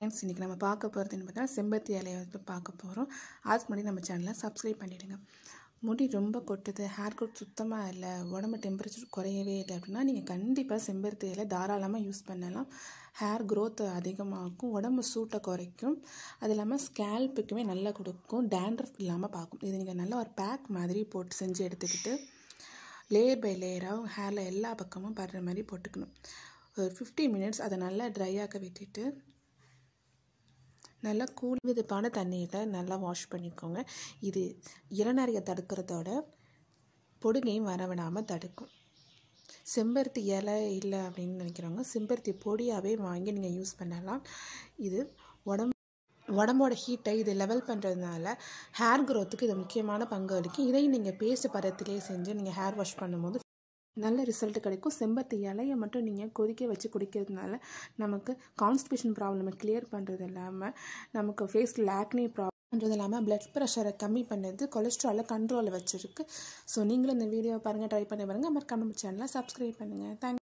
friends இன்றைக்கி நம்ம பார்க்க போகிறதுன்னு பார்த்தா செம்பருத்தி இலையை வந்து பார்க்க போகிறோம் அதுக்கு முன்னாடி நம்ம சேனலை சப்ஸ்கிரைப் பண்ணிவிடுங்க முடி ரொம்ப கொட்டுது ஹேர் growth சுத்தமாக இல்லை உடம்பு டெம்பரேச்சர் குறையவே இல்லை அப்படின்னா நீங்கள் கண்டிப்பாக செம்பருத்தி இலை தாராளமாக யூஸ் பண்ணலாம் ஹேர் growth அதிகமாகும் உடம்பு சூட்டை குறைக்கும் அது இல்லாமல் ஸ்கேல்ப்புக்குமே நல்லா கொடுக்கும் டேண்ட்ரஃப் இல்லாமல் பார்க்கும் இது நீங்கள் நல்லா ஒரு பேக் மாதிரி போட்டு செஞ்சு எடுத்துக்கிட்டு லேயர் பை லேயராக ஹேரில் எல்லா பக்கமும் படுற மாதிரி போட்டுக்கணும் ஒரு ஃபிஃப்டி மினிட்ஸ் அதை நல்லா ட்ரை ஆக்க விட்டுட்டு நல்லா கூல் வெதுப்பான தண்ணியில் நல்லா வாஷ் பண்ணிக்கோங்க இது இளநறையை தடுக்கிறதோட பொடுகையும் வரவிடாமல் தடுக்கும் செம்பருத்தி இலை இல்லை அப்படின்னு நினைக்கிறவங்க செம்பருத்தி பொடியாகவே வாங்கி நீங்கள் யூஸ் பண்ணலாம் இது உடம்பு உடம்போட ஹீட்டை இது லெவல் பண்ணுறதுனால ஹேர் க்ரோத்துக்கு இது முக்கியமான பங்கு அளிக்கும் இதையும் நீங்கள் பேஸ்ட் பதத்திலே செஞ்சு நீங்கள் ஹேர் வாஷ் பண்ணும்போது நல்ல ரிசல்ட் கிடைக்கும் செம்பருத்தி இலையை மட்டும் நீங்கள் கொதிக்க வச்சு குடிக்கிறதுனால நமக்கு கான்ஸ்டிபேஷன் ப்ராப்ளமை கிளியர் பண்ணுறது இல்லாமல் நமக்கு ஃபேஸில் ஆக்னி ப்ராப்ளம்ன்றது இல்லாமல் பிளட் ப்ரெஷரை கம்மி பண்ணுறது கொலஸ்ட்ராலை கண்ட்ரோலில் வச்சுருக்கு ஸோ நீங்களும் இந்த வீடியோ பாருங்கள் ட்ரை பண்ணி பாருங்கள் மறக்காம நம்ம சேனலை சப்ஸ்கிரைப் பண்ணுங்கள் தேங்க்